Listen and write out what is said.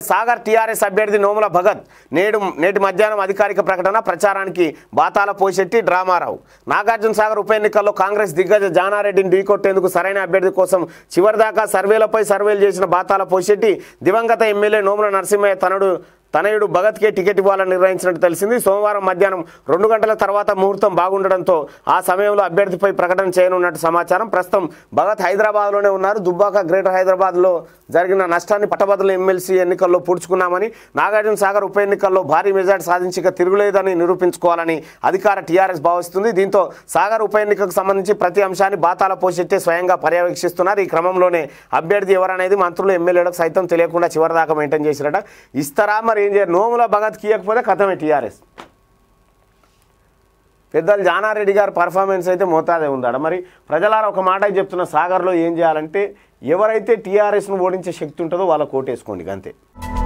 Sagar TRS అభ్యర్థి నోముల భగత్ నేడు నేటి మధ్యాహ్నం అధికారిక ప్రకటన ప్రచారానికి బాతాల పోషెట్టి డ్రామారావు నాగార్జున సాగర్ ఉప ఎన్నికల్లో కాంగ్రెస్ దిగ్గజ జానారెడ్డిని ఢీకొట్టేందుకు సరైన అభ్యర్థి కోసం చివరిదాకా సర్వేలపై సర్వేలు చేసిన బాతాల పోషెట్టి దివంగత ఎమ్మెల్యే నోముల నరసింహయ్య తనడు తనయుడు భగత్కే టికెట్ ఇవ్వాలని నిర్ణయించినట్టు తెలిసింది సోమవారం మధ్యాహ్నం రెండు గంటల తర్వాత ముహూర్తం బాగుండడంతో ఆ సమయంలో అభ్యర్థిపై ప్రకటన చేయనున్నట్టు సమాచారం ప్రస్తుతం భగత్ హైదరాబాద్లోనే ఉన్నారు దుబ్బాక గ్రేటర్ హైదరాబాద్లో జరిగిన నష్టాన్ని పట్టభద్రుల ఎమ్మెల్సీ ఎన్నికల్లో పూడ్చుకున్నామని నాగార్జున సాగర్ ఉప ఎన్నికల్లో భారీ మెజార్టీ సాధించి ఇక తిరుగులేదని నిరూపించుకోవాలని అధికార టీఆర్ఎస్ భావిస్తుంది దీంతో సాగర్ ఉప ఎన్నికకు సంబంధించి ప్రతి అంశాన్ని బాతాల పోషెట్టే స్వయంగా పర్యవేక్షిస్తున్నారు ఈ క్రమంలోనే అభ్యర్థి ఎవరనేది మంత్రులు ఎమ్మెల్యేలకు సైతం తెలియకుండా చివరిదాకా మెయింటైన్ చేసిరట ఇస్తారా మరి ఏం చేయరు నోముల భగత్ కీయకపోతే కథమే టీఆర్ఎస్ పెద్దలు జానారెడ్డి గారి పర్ఫార్మెన్స్ అయితే మోతాదే ఉందాడ మరి ప్రజలారా ఒక మాట చెప్తున్న సాగర్లో ఏం చేయాలంటే ఎవరైతే టీఆర్ఎస్ను ఓడించే శక్తి ఉంటుందో వాళ్ళ కోటేసుకోండి అంతే